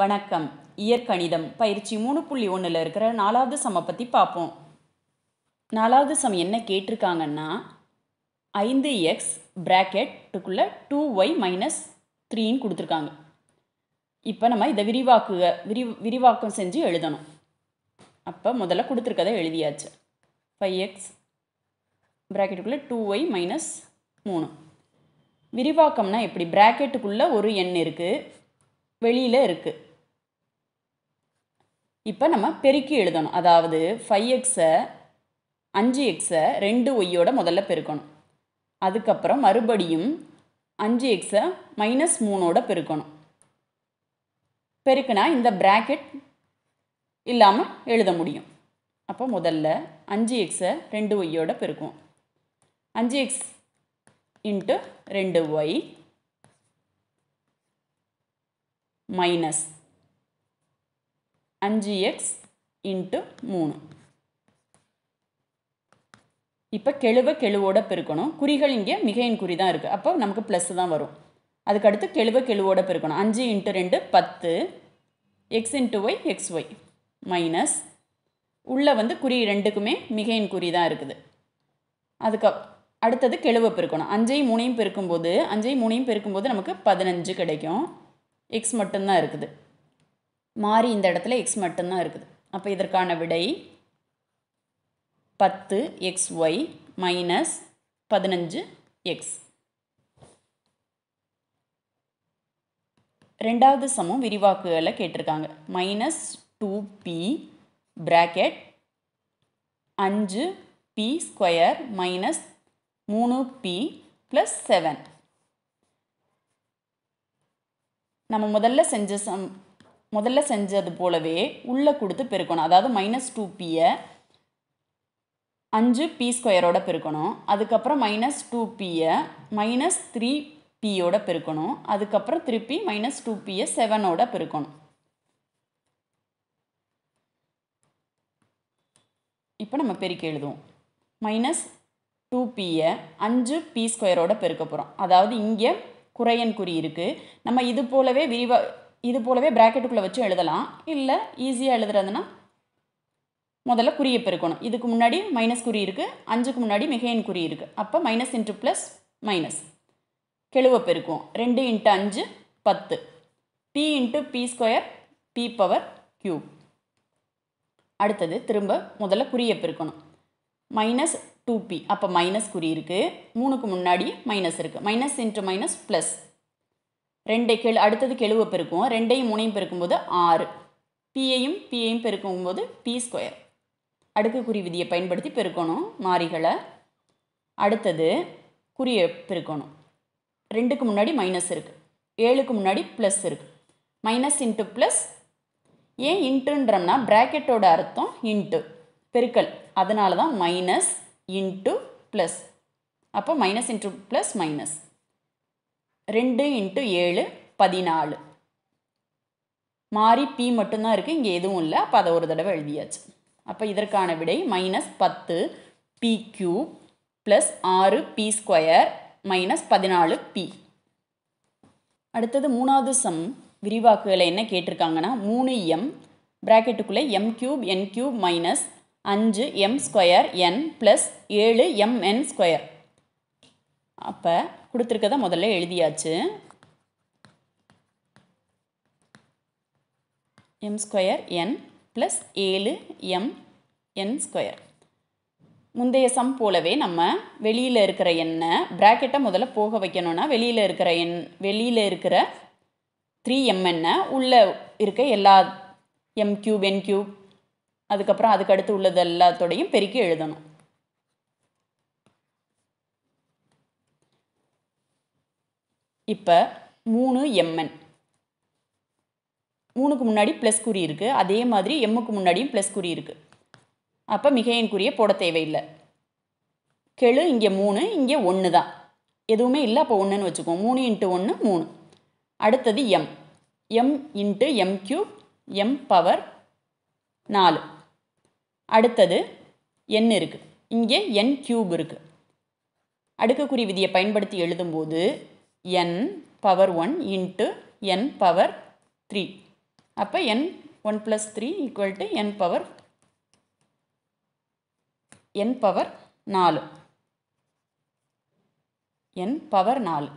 வணக்கம் இயற்கணிதம் பயிற்சி மூணு புள்ளி ஒன்றில் இருக்கிற நாலாவது சம பற்றி பார்ப்போம் நாலாவது சம் என்ன கேட்டிருக்காங்கன்னா ஐந்து எக்ஸ் ப்ராக்கெட்டுக்குள்ளே டூ ஒய் மைனஸ் த்ரீன்னு கொடுத்துருக்காங்க இப்போ நம்ம இதை விரிவாக்குக விரி விரிவாக்கம் செஞ்சு எழுதணும் அப்போ முதல்ல கொடுத்துருக்கதை எழுதியாச்சு ஃபைவ் எக்ஸ் ப்ராக்கெட்டுக்குள்ளே டூ ஒய் மைனஸ் மூணு விரிவாக்கம்னா எப்படி ப்ராக்கெட்டுக்குள்ளே ஒரு எண் இருக்குது வெளியில் இருக்குது இப்போ நம்ம பெருக்கி எழுதணும் அதாவது ஃபைவ் எக்ஸை அஞ்சு எக்ஸை ரெண்டு ஒய்யோட முதல்ல பெருக்கணும் அதுக்கப்புறம் மறுபடியும் அஞ்சு எக்ஸை மைனஸ் மூணோட பெருக்கணும் பெருக்குனா இந்த ப்ராக்கெட் இல்லாமல் எழுத முடியும் அப்போ முதல்ல அஞ்சு எக்ஸை ரெண்டு ஒய்யோட பெருக்குவோம் அஞ்சு எக்ஸ் இன்ட்டு ரெண்டு ஒய் மைனஸ் அஞ்சு எக்ஸ் இன்ட்டு மூணு இப்போ கெழுவை கெழுவோட பெருக்கணும் குறிகள் இங்கே மிகையின் குறி தான் இருக்குது அப்போ நமக்கு ப்ளஸ் தான் வரும் அதுக்கடுத்து கெழுவை கெழுவோட பெருக்கணும் அஞ்சு இன்ட்டு ரெண்டு பத்து x into Y x y minus உள்ளே வந்து குறி ரெண்டுக்குமே மிகையின் குறி தான் இருக்குது அதுக்கு அடுத்தது கெழுவை பெருக்கணும் அஞ்சையும் மூணையும் பெருக்கும்போது அஞ்சையும் மூணையும் பெருக்கும்போது நமக்கு பதினஞ்சு கிடைக்கும் எக்ஸ் மட்டும்தான் இருக்குது மாறி இந்த இடத்துல எக்ஸ் மட்டும்தான் இருக்குது அப்போ இதற்கான விடை பத்து எக்ஸ் ஒய் மைனஸ் பதினஞ்சு எக்ஸ் ரெண்டாவது சமம் விரிவாக்குகளை கேட்டிருக்காங்க மைனஸ் டூ பி ப்ராக்கெட் அஞ்சு பி ஸ்கொயர் மைனஸ் மூணு பி ப்ளஸ் செவன் நம்ம முதல்ல செஞ்ச சம் முதல்ல செஞ்சது போலவே உள்ளே கொடுத்து பெருக்கணும் அதாவது மைனஸ் டூ பியை அஞ்சு பி ஸ்கொயரோட பெருக்கணும் அதுக்கப்புறம் மைனஸ் டூ பியை மைனஸ் த்ரீ பியோட பெருக்கணும் அதுக்கப்புறம் திருப்பி மைனஸ் டூ பியை செவனோட பெருக்கணும் இப்போ நம்ம பெருக்கி எழுதுவோம் மைனஸ் டூ பியை அஞ்சு பி ஸ்கொயரோட பெருக்க போகிறோம் அதாவது இங்கே குறையன் குறி இருக்குது நம்ம இது போலவே விரிவா இது போலவே ப்ராக்கெட்டுக்குள்ளே வச்சு எழுதலாம் இல்லை ஈஸியாக எழுதுறதுனா முதல்ல குறியை பெருக்கணும் இதுக்கு முன்னாடி மைனஸ் குறி இருக்குது அஞ்சுக்கு முன்னாடி மிகையின் குறி இருக்குது அப்போ மைனஸ் இன்ட்டு ப்ளஸ் மைனஸ் கெழுவை பெருக்குவோம் ரெண்டு இன்ட்டு அஞ்சு பத்து B into B square B power cube அடுத்தது திரும்ப முதல்ல குறியை பெருக்கணும் மைனஸ் டூ பி அப்போ மைனஸ் குறி இருக்குது மூணுக்கு முன்னாடி மைனஸ் இருக்குது மைனஸ் இன்ட்டு மைனஸ் ப்ளஸ் ரெண்டை கெழு அடுத்தது கெழுவை பெருக்குவோம் ரெண்டையும் மூணையும் பெருக்கும்போது ஆறு பியையும் பியையும் பெருக்கும்போது பி ஸ்கொயர் அடுக்கு குறி விதியை பயன்படுத்தி பெருக்கணும் மாறிகளை அடுத்தது குறியை பெருக்கணும் ரெண்டுக்கு முன்னாடி மைனஸ் இருக்குது ஏழுக்கு முன்னாடி ப்ளஸ் இருக்குது மைனஸ் இன்ட்டு ப்ளஸ் ஏன் இன்ட்டுன்றோம்னா ப்ராக்கெட்டோட அர்த்தம் இன்ட்டு பெருக்கல் அதனால தான் மைனஸ் இன்ட்டு ப்ளஸ் அப்போ மைனஸ் இன்ட்டு ப்ளஸ் மைனஸ் ரெண்டு இன்ட்டு ஏழு பதினாலு மாறி பி மட்டும்தான் இருக்குது இங்கே எதுவும் இல்லை அப்போ அதை ஒரு தடவை எழுதியாச்சு அப்போ இதற்கான விடை மைனஸ் பத்து பி கியூப் ப்ளஸ் ஆறு பி ஸ்கொயர் மைனஸ் பதினாலு பி அடுத்தது மூணாவது சம் விரிவாக்குகளை என்ன கேட்டிருக்காங்கன்னா மூணு எம் ப்ராக்கெட்டுக்குள்ளே M cube N cube minus அஞ்சு எம் ஸ்கொயர் என் ப்ளஸ் ஏழு எம் என் ஸ்கொயர் அப்போ கொடுத்துருக்கத முதல்ல எழுதியாச்சு எம் ஸ்கொயர் என் ப்ளஸ் ஏழு எம் என் ஸ்கொயர் முந்தைய சம் போலவே நம்ம வெளியில் இருக்கிற எண்ணை ப்ராக்கெட்டை முதல்ல போக வைக்கணும்னா வெளியில் இருக்கிற எண் வெளியில் இருக்கிற த்ரீ எம்என்னை உள்ளே இருக்க எல்லா எம் கியூப் என் கியூப் அதுக்கப்புறம் அதுக்கு அடுத்து உள்ளது எல்லாத்தோடையும் பெருக்கி எழுதணும் இப்போ மூணு எம்என் மூணுக்கு முன்னாடி ப்ளஸ் குறி இருக்குது அதே மாதிரி எம்முக்கு முன்னாடியும் ப்ளஸ் குறி இருக்குது அப்போ மிகையின் குறியை போட தேவையில்லை கெழு இங்கே மூணு இங்கே ஒன்று தான் எதுவுமே இல்லை அப்போ ஒன்றுன்னு வச்சுக்குவோம் மூணு இன்ட்டு ஒன்று மூணு அடுத்தது M M into M cube M power நாலு அடுத்தது என் இருக்குது இங்கே என் கியூப் இருக்குது அடுக்குக்குறி விதியை பயன்படுத்தி எழுதும்போது N power one into N power three அப்போ N one plus three equal to N power N power நாலு என் பவர் நாலு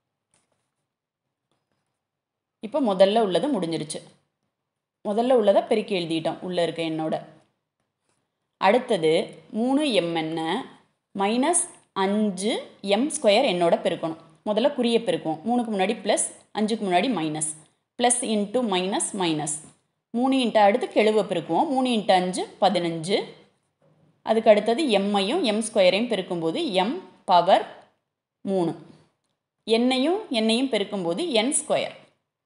இப்போ முதல்ல உள்ளது முடிஞ்சிருச்சு முதல்ல உள்ளதை பெருக்கி எழுதிட்டோம் உள்ளே இருக்க எண்ணோட அடுத்தது மூணு எம்என்ன மைனஸ் அஞ்சு எம் ஸ்கொயர் என்னோட பெருக்கணும் முதல்ல குறிய பெருக்குவோம் மூணுக்கு முன்னாடி ப்ளஸ் அஞ்சுக்கு முன்னாடி minus plus into minus minus மூணு இன்ட்டு அடுத்து கெழுவை பெருக்குவோம் மூணு இன்ட்டு அஞ்சு பதினஞ்சு அதுக்கு அடுத்தது எம்மையும் எம் ஸ்கொயரையும் பெருக்கும்போது எம் பவர் மூணு எண்ணையும் எண்ணையும் பெருக்கும்போது என் ஸ்கொயர்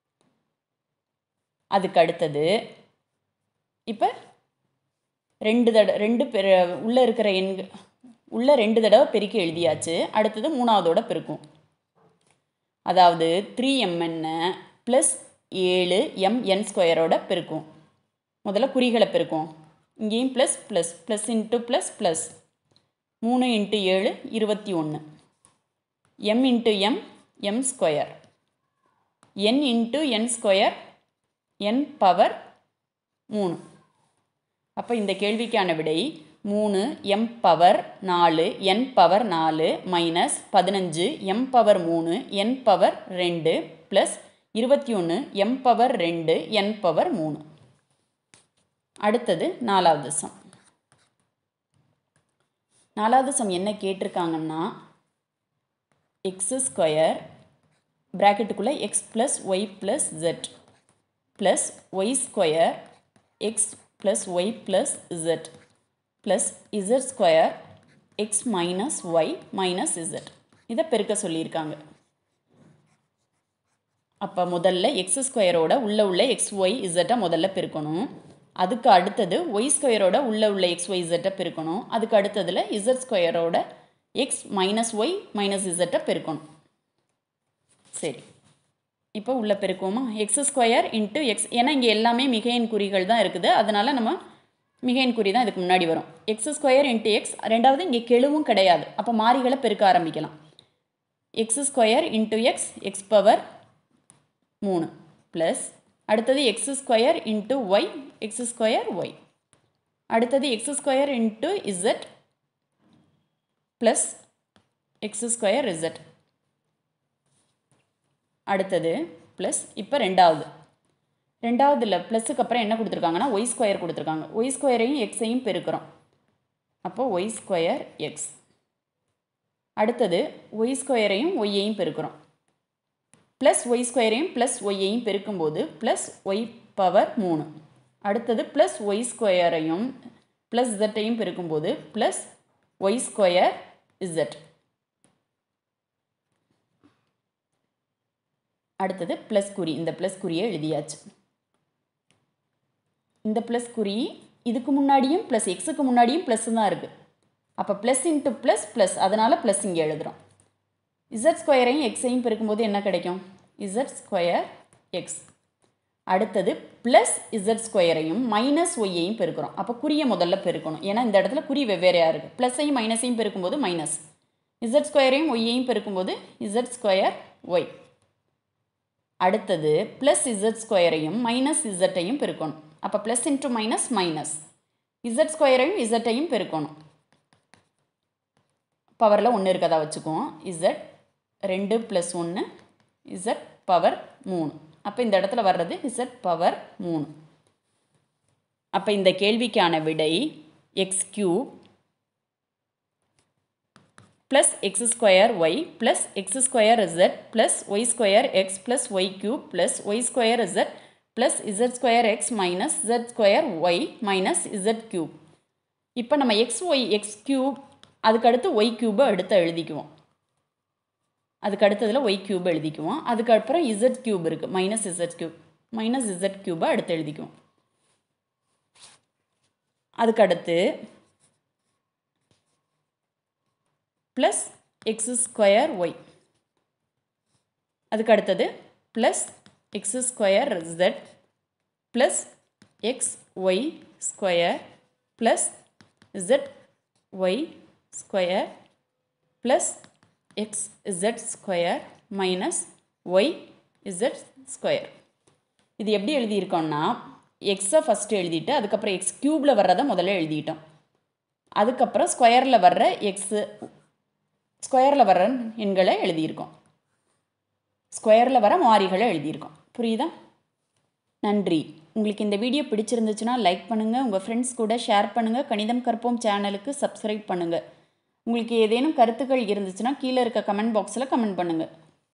அதுக்கு அடுத்தது இப்போ ரெண்டு தட ரெண்டு பெரு உள்ளே இருக்கிற எண் உள்ளே ரெண்டு தடவை பெருக்கி எழுதியாச்சு அடுத்தது மூணாவதோட பெருக்கும் அதாவது த்ரீ எம்என்ன ப்ளஸ் ஏழு எம் என் ஸ்கொயரோட பெருக்கும் முதல்ல குறிகளை பெருக்கும் இங்கேயும் plus plus plus into plus plus மூணு இன்ட்டு ஏழு இருபத்தி ஒன்று M into M M square N into N square N power மூணு அப்போ இந்த கேள்விக்கான விடை மூணு எம் பவர் நாலு என் பவர் நாலு மைனஸ் பதினஞ்சு எம் பவர் மூணு என் பவர் ரெண்டு ப்ளஸ் இருபத்தி ஒன்று எம் பவர் ரெண்டு என் பவர் மூணு அடுத்தது நாலாவது சம் நாலாவது சம் என்ன கேட்டிருக்காங்கன்னா எக்ஸ் ஸ்கொயர் ப்ராக்கெட்டுக்குள்ளே X plus Y plus Z plus Y square X plus Y plus Z plus Z square X minus Y minus Z இதை பெருக்க சொல்லியிருக்காங்க அப்போ முதல்ல எக்ஸ் ஸ்கொயரோட உள்ள உள்ள எக்ஸ் ஒய் இசட்டை முதல்ல பெருக்கணும் அதுக்கு அடுத்தது ஒய் ஸ்கொயரோட உள்ள உள்ள எக்ஸ் ஒய் இசட்டை பெருக்கணும் அதுக்கு அடுத்ததில் இசட் ஸ்கொயரோட எக்ஸ் மைனஸ் ஒய் மைனஸ் இசட்டை பெருக்கணும் சரி இப்போ உள்ள பெருக்குவோமா எக்ஸ் ஸ்கொயர் இன்ட்டு எக்ஸ் ஏன்னா இங்கே எல்லாமே மிகையின் குறிகள் தான் இருக்குது அதனால் நம்ம மிகையின் குறி தான் இதுக்கு முன்னாடி வரும் எக்ஸ் ஸ்கொயர் இன்ட்டு எக்ஸ் ரெண்டாவது இங்கே கெழுவும் கிடையாது அப்போ மாறிகளை பெருக்க ஆரம்பிக்கலாம் X square into X X power மூணு ப்ளஸ் அடுத்தது X square into Y X square Y அடுத்தது X square into Z plus X square Z அடுத்தது ப்ளஸ் இப்போ ரெண்டாவது ரெண்டாவதுல ப்ளஸுக்கு அப்புறம் என்ன கொடுத்துருக்காங்கன்னா ஒய் ஸ்கொயர் கொடுத்துருக்காங்க ஒய் ஸ்கொயரையும் எக்ஸையும் பெருக்கிறோம் அப்போது ஒய் ஸ்கொயர் எக்ஸ் அடுத்தது ஒய் ஸ்கொயரையும் ஒய்யையும் பெருக்கிறோம் ப்ளஸ் ஒய் ஸ்கொயரையும் ப்ளஸ் ஒய்யையும் பெருக்கும்போது ப்ளஸ் ஒய் பவர் மூணு அடுத்தது ப்ளஸ் ஒய் ஸ்கொயரையும் ப்ளஸ் இசட்டையும் பெருக்கும்போது ப்ளஸ் ஒய் ஸ்கொயர் இசட் அடுத்தது ப்ளஸ் குறி இந்த ப்ளஸ் குறியை எழுதியாச்சு இந்த ப்ளஸ் குறி இதுக்கு முன்னாடியும் ப்ளஸ் எக்ஸுக்கு முன்னாடியும் ப்ளஸ் தான் இருக்குது அப்போ ப்ளஸ் இன்ட்டு ப்ளஸ் ப்ளஸ் அதனால் ப்ளஸ் இங்கே எழுதுகிறோம் இசட் ஸ்கொயரையும் எக்ஸையும் பெருக்கும்போது என்ன கிடைக்கும் இசட் ஸ்கொயர் எக்ஸ் அடுத்தது ப்ளஸ் இசட் ஸ்கொயரையும் மைனஸ் ஒய்யையும் பெருக்கிறோம் அப்போ குறியை முதல்ல பெருக்கணும் ஏன்னா இந்த இடத்துல குறி வெவ்வேறையாக இருக்குது ப்ளஸ்ஸையும் மைனஸையும் பெருக்கும்போது மைனஸ் இசட் ஸ்கொயரையும் ஒய்யையும் பெருக்கும்போது இசட் ஸ்கொயர் ஒய் அடுத்தது ப்ளஸ் இசட் ஸ்கொயரையும் மைனஸ் இசட்டையும் பெருக்கணும் அப்போ plus into minus minus Z ஸ்கொயரையும் இசட்டையும் பெருக்கணும் பவரில் ஒன்று இருக்கதா வச்சுக்குவோம் இசட் ரெண்டு ப்ளஸ் ஒன்று இசட் பவர் மூணு அப்போ இந்த இடத்துல வர்றது இசட் பவர் மூணு அப்போ இந்த கேள்விக்கான விடை X cube plus x square y plus x square z plus y square x plus y cube plus y square z plus z square x minus z square y minus z cube இப்போ நம்ம X Y X cube அதுக்கு அடுத்து Y கியூபை அடுத்து எழுதிக்குவோம் அதுக்கு அடுத்ததில் Y cube எழுதிக்குவோம் அதுக்கப்புறம் இசட் கியூப் இருக்குது minus Z cube minus Z கியூபை அடுத்து எழுதிக்குவோம் அதுக்கு அடுத்து ப்ளஸ் எக்ஸ் ஸ்கொயர் ஒய் அதுக்கு அடுத்தது plus X square Z plus X Y square plus Z Y square plus X Z square minus Y Z square இது எப்படி எழுதியிருக்கோம்னா எக்ஸை ஃபஸ்ட்டு எழுதிட்டு அதுக்கப்புறம் எக்ஸ் க்யூப்பில் வர்றதை முதல்ல எழுதிட்டோம் அதுக்கப்புறம் ஸ்கொயரில் வர்ற எக்ஸு ஸ்கொயரில் வர்ற எண்களை எழுதியிருக்கோம் ஸ்கொயரில் வர மாறிகளை எழுதியிருக்கோம் புரியுதா நன்றி உங்களுக்கு இந்த வீடியோ பிடிச்சிருந்துச்சுன்னா லைக் பண்ணுங்கள் உங்கள் ஃப்ரெண்ட்ஸ் கூட ஷேர் பண்ணுங்கள் கணிதம் கற்போம் சேனலுக்கு சப்ஸ்கிரைப் பண்ணுங்கள் உங்களுக்கு ஏதேனும் கருத்துக்கள் இருந்துச்சுன்னா கீழே இருக்க கமெண்ட் பாக்ஸில் கமெண்ட் பண்ணுங்கள்